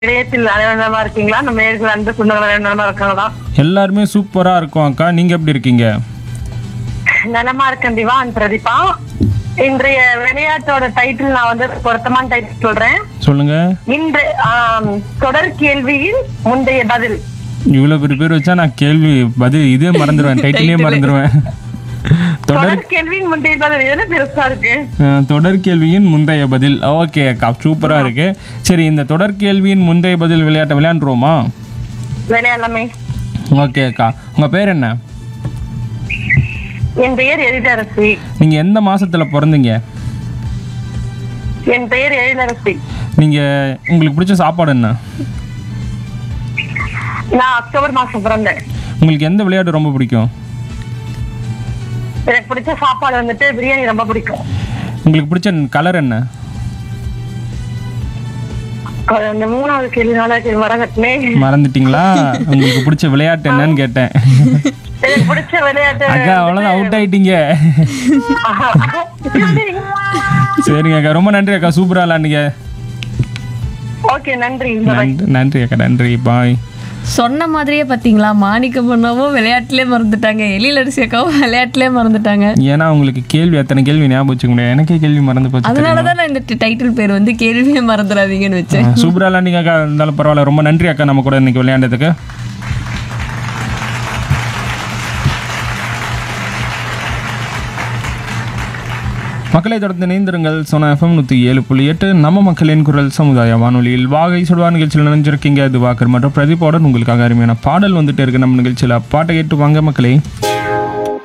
இணையத்தில் நலமா இருக்கீங்களா நம்ம நேர்கள் அன்பு சொந்தங்கள் நலமா இருக்காங்களா எல்லாருமே சூப்பரா இருக்கும் அக்கா நீங்க எப்படி இருக்கீங்க நலமா இருக்கேன் திவான் பிரதீபா இன்றைய விளையாட்டோட டைட்டில் நான் வந்து பொருத்தமான டைட்டில் சொல்றேன் சொல்லுங்க இன்று ஆம், தொடர் கேள்வியில் முந்தைய பதில் இவ்வளவு பெரிய பேர் வச்சா நான் கேள்வி பதில் இதே மறந்துடுவேன் டைட்டிலே மறந்துடுவேன் தொடர் தொடர் கேள்வியின் முந்தைய பதில் எதுல பெருசா இருக்கு அஹ், தொடர் கேள்வியின் முந்தைய பதில் ஓகே அக்கா சூப்பரா இருக்கு சரி இந்த தொடர் கேள்வியின் முந்தைய பதில் விளையாட்டை விளையாண்டுருவோமா விளையாடலாமே ஓகே அக்கா உங்க பேர் என்ன என் பெயர் எழிலரசி நீங்க எந்த மாசத்துல பிறந்தீங்க என் பெயர் எழிலரசி நீங்க உங்களுக்கு பிடிச்ச சாப்பாடு என்ன நான் அக்டோபர் மாசம் பிறந்தேன் உங்களுக்கு எந்த விளையாட்டு ரொம்ப பிடிக்கும் எனக்கு பிடிச்ச சாப்பாடு வந்துட்டு பிரியாணி ரொம்ப பிடிக்கும் உங்களுக்கு பிடிச்ச கலர் என்ன அந்த மூணாவது கேள்வினால மறந்துட்டே மறந்துட்டீங்களா உங்களுக்கு பிடிச்ச விளையாட்டு என்னன்னு கேட்டேன் எனக்கு பிடிச்ச விளையாட்டு அக்கா அவ்வளோதான் அவுட் ஆயிட்டீங்க ஆஹா. சரிங்க அக்கா ரொம்ப நன்றி அக்கா சூப்பரா விளாண்டுங்க ஓகே நன்றி நன்றி நன்றி அக்கா நன்றி பாய் சொன்ன மாதிரியே பாத்தீங்களா மாணிக்க பண்ணவும் விளையாட்டுலயே மறந்துட்டாங்க எழிலரசி அக்காவும் விளையாட்டுலயே மறந்துட்டாங்க ஏன்னா உங்களுக்கு கேள்வி அத்தனை கேள்வி ஞாபகம் வச்சுக்க முடியாது எனக்கே கேள்வி மறந்து போச்சு அதனாலதான் நான் இந்த டைட்டில் பேர் வந்து கேள்வியே மறந்துடாதீங்கன்னு வச்சேன் சூப்பரா விளாண்டிங்க அக்கா இருந்தாலும் பரவாயில்ல ரொம்ப நன்றி அக்கா நம்ம கூட இன்னைக்கு விளையாண்டதுக்கு மக்களை தொடர்ந்து இணைந்திருங்கள் சோனா எஃப்எம் நூற்றி ஏழு புள்ளி எட்டு நம்ம மக்களின் குரல் சமுதாய வானொலியில் வாகை சுடுவா நிகழ்ச்சியில் நினைஞ்சிருக்கீங்க இது வாக்கர் மற்றும் பிரதீபோடன் உங்களுக்காக அருமையான பாடல் வந்துட்டு இருக்கு நம்ம நிகழ்ச்சியில் பாட்டை கேட்டு வாங்க மக்களே